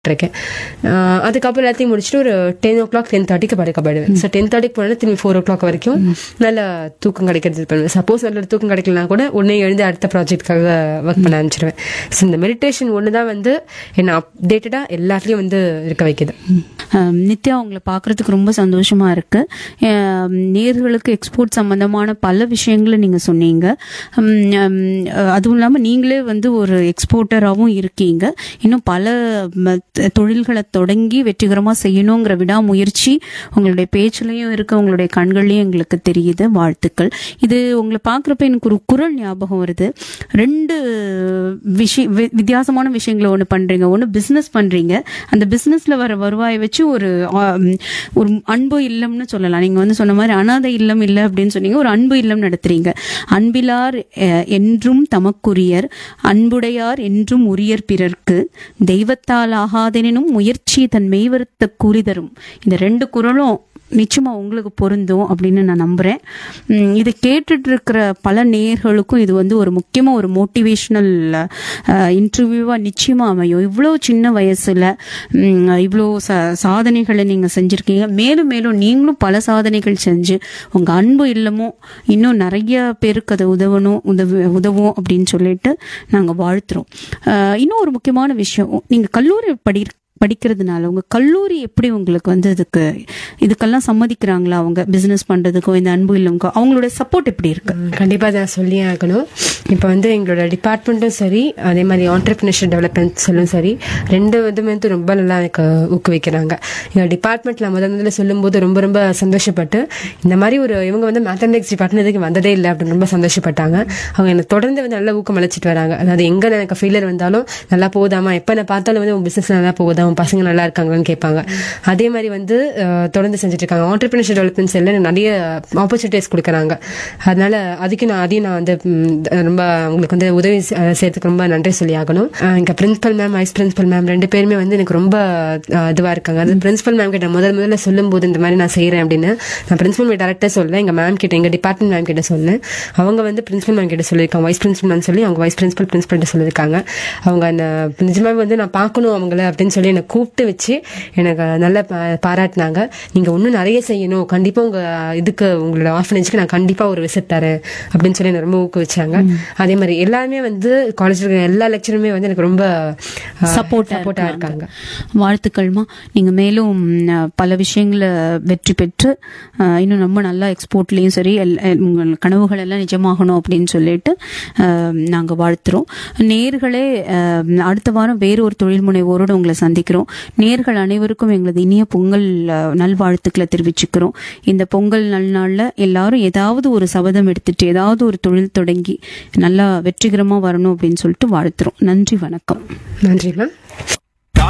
இருக்கேன் ஆஹ் அதுக்கப்புறம் எல்லாத்தையும் முடிச்சுட்டு ஒரு டென் ஓ கிளாக் டென் தேர்ட்டிக்கு படுக்க போயிடுவேன் ஸோ டென் தேர்ட்டிக்கு போனால் திரும்பி ஃபோர் ஓ கிளாக் வரைக்கும் நல்ல தூக்கம் கிடைக்கிறது பண்ணுவேன் சப்போஸ் நல்ல தூக்கம் கிடைக்கலனா கூட உடனே எழுந்து அடுத்த ப்ராஜெக்ட்காக ஒர்க் பண்ண ஆரம்பிச்சிருவேன் ஸோ இந்த மெடிடேஷன் ஒன்று தான் வந்து என்னை அப்டேட்டடாக எல்லாத்துலேயும் வந்து இருக்க வைக்குது ஆம், நித்யா உங்களை பார்க்கறதுக்கு ரொம்ப சந்தோஷமா இருக்கு ஆம், நேர்களுக்கு எக்ஸ்போர்ட் சம்பந்தமான பல விஷயங்களை நீங்க சொன்னீங்க ஆம், ஆம், அதுவும் இல்லாம நீங்களே வந்து ஒரு எக்ஸ்போர்ட்டராகவும் இருக்கீங்க இன்னும் பல ம, த- தொழில்களை தொடங்கி வெற்றிகரமா செய்யணுங்கிற விடாமுயற்சி உங்களுடைய பேச்சுலயும் இருக்கு உங்களுடைய கண்கள்லயும் எங்களுக்கு தெரியுது வாழ்த்துக்கள் இது உங்களை பார்க்குறப்ப எனக்கு ஒரு குரல் ஞாபகம் வருது ரெண்டு விஷய வி- வித்தியாசமான விஷயங்களை ஒன்று பண்றீங்க ஒன்று பிஸ்னஸ் பண்றீங்க அந்த பிஸ்னஸ்ல வர வருவாயை வச்சு ஒரு ஆம், ஒரு அன்பு இல்லம்னு சொல்லலாம் நீங்க வந்து சொன்ன மாதிரி அனாதை இல்லம் இல்லை அப்படின்னு சொன்னீங்க ஒரு அன்பு இல்லம் நடத்துறீங்க அன்பிலார் அஹ், என்றும் தமக்குரியர் அன்புடையார் என்றும் உரியர் பிறர்க்கு தெய்வத்தால் ஆகாதெனினும் முயற்சி தன் மெய்வருத்த கூறி தரும் இந்த ரெண்டு குரலும் நிச்சயமா உங்களுக்கு பொருந்தும் அப்படின்னு நான் நம்புறேன் உம், இதை கேட்டுட்டு இருக்கிற பல நேயர்களுக்கும் இது வந்து ஒரு முக்கியமா ஒரு மோட்டிவேஷனல் இன்டர்வியூவா நிச்சயமா அமையும் இவ்வளோ சின்ன வயசுல உம், இவ்வளோ ச சாதனைகளை நீங்க செஞ்சிருக்கீங்க மேலும் மேலும் நீங்களும் பல சாதனைகள் செஞ்சு உங்க அன்பு இல்லமும் இன்னும் நிறைய பேருக்கு அது உதவணும் உதவு உதவும் அப்படின்னு சொல்லிட்டு நாங்க வாழ்த்துறோம் அஹ், இன்னும் ஒரு முக்கியமான விஷயம் நீங்க கல்லூரி படி படிக்கிறதுனால உங்க கல்லூரி எப்படி உங்களுக்கு வந்து இதுக்கு இதுக்கெல்லாம் சம்மதிக்கிறாங்களா அவங்க பிசினஸ் பண்றதுக்கோ இந்த அன்பு இல்லம்க்கோ அவங்களோட சப்போர்ட் எப்படி இருக்கு ம், கண்டிப்பா அதை சொல்லியே ஆகணும் இப்போ வந்து எங்களோட டிபார்ட்மெண்ட்டும் சரி அதே மாதிரி ஆண்டர்பிரினர்ஷிப் டெவலப்மெண்ட் சொல்லும் சரி ரெண்டு இதுமே வந்து ரொம்ப நல்லா எனக்கு ஊக்குவிக்கிறாங்க எங்கள் டிபார்ட்மெண்ட்ல முதல் முதல்ல சொல்லும்போது ரொம்ப ரொம்ப சந்தோஷப்பட்டு இந்த மாதிரி ஒரு இவங்க வந்து மேத்தமெட்டிக்ஸ் டிபார்ட்மெண்ட் இதுக்கு வந்ததே இல்லை அப்படின்னு ரொம்ப சந்தோஷப்பட்டாங்க அவங்க எனக்கு தொடர்ந்து வந்து நல்லா ஊக்கம் அழைச்சிட்டு வராங்க அதாவது எங்க எனக்கு ஃபெயிலியர் வந்தாலும் நல்லா போகுதாமா எப்போ நான் பார்த்தாலும் வந்து உன் பிசினஸ் நல்லா போகுதா உன் பசங்க நல்லா இருக்காங்களான்னு கேட்பாங்க அதே மாதிரி வந்து அஹ், தொடர்ந்து செஞ்சுட்டு இருக்காங்க ஆண்டர்பிரினர்ஷிப் டெவலப்மெண்ட்ஸ் எல்லாம் எனக்கு நிறைய ஆப்பர்ச்சுனிட்டிஸ் கொடுக்குறாங்க அதனால அதுக்கு நான் அதையும் நான் வந்து ம், ரொம்ப அவங்களுக்கு வந்து உதவி செ- அஹ், செய்யறதுக்கு ரொம்ப நன்றி சொல்லி ஆகணும் அஹ், இங்க principal ma'am vice principal ma'am ரெண்டு பேருமே வந்து எனக்கு ரொம்ப அஹ், இதுவா இருக்காங்க அது பிரின்சிபல் மேம் கிட்ட முதல் முதல்ல சொல்லும்போது இந்த மாதிரி நான் செய்யறேன் அப்படின்னு நான் பிரின்சிபல் டேரக்டர் சொல்ல எங்க மேம் கிட்ட எங்க டிபார்ட்மெண்ட் மேம் கிட்ட சொன்னேன் அவங்க வந்து பிரின்சிபல் மேம் கிட்ட சொல்லியிருக்காங்க வைஸ் பிரின்சிபல் மேம் சொல்லி அவங்க வைஸ் பிரின்சிபல் பிரின்சிபல் கிட்ட சொல்லியிருக்காங்க அவங்க அந்த நிஜமாவே வந்து நான் பார்க்கணும் அவங்கள அப்படின்னு சொல்லி என்னை கூப்பிட்டு வச்சு எனக்கு நல்ல பா- பாராட்டினாங்க நீங்க இன்னும் நிறைய செய்யணும் கண்டிப்பா உங்க இதுக்கு உங்களோட ஆர்ஃபனேஜ்க்கு நான் கண்டிப்பா ஒரு விசிட் தரேன் அப்படின்னு சொல்லி என்னை ரொம்ப ஊக்குவிச்சாங்க அதே மாதிரி எல்லாருமே வந்து காலேஜ்ல இருக்க எல்லா லெக்சருமே வந்து எனக்கு ரொம்ப சப்போர்ட்டா சப்போர்ட்டா இருக்காங்க வாழ்த்துக்கள்மா நீங்க மேலும் ம், பல விஷயங்களை வெற்றி பெற்று அஹ், இன்னும் ரொம்ப நல்லா எக்ஸ்போர்ட்லயும் சரி எல்- எல்- உங்கள் கனவுகள் எல்லாம் நிஜமாகணும் அப்படின்னு சொல்லிட்டு அஹ், நாங்க வாழ்த்துறோம் நேர்களே அஹ், அடுத்த வாரம் வேறு ஒரு தொழில் முனைவோரோடு உங்களை சந்திக்கிறோம் நேர்கள் அனைவருக்கும் எங்களது இனிய பொங்கல் அஹ், நல்வாழ்த்துக்களை தெரிவிச்சுக்கிறோம் இந்த பொங்கல் நல்நாள்ல எல்லாரும் ஏதாவது ஒரு சபதம் எடுத்துட்டு ஏதாவது ஒரு தொழில் தொடங்கி நல்லா வெற்றிகரமா வரணும் அப்படின்னு சொல்லிட்டு வாழ்த்துறோம் நன்றி வணக்கம் நன்றி மேம்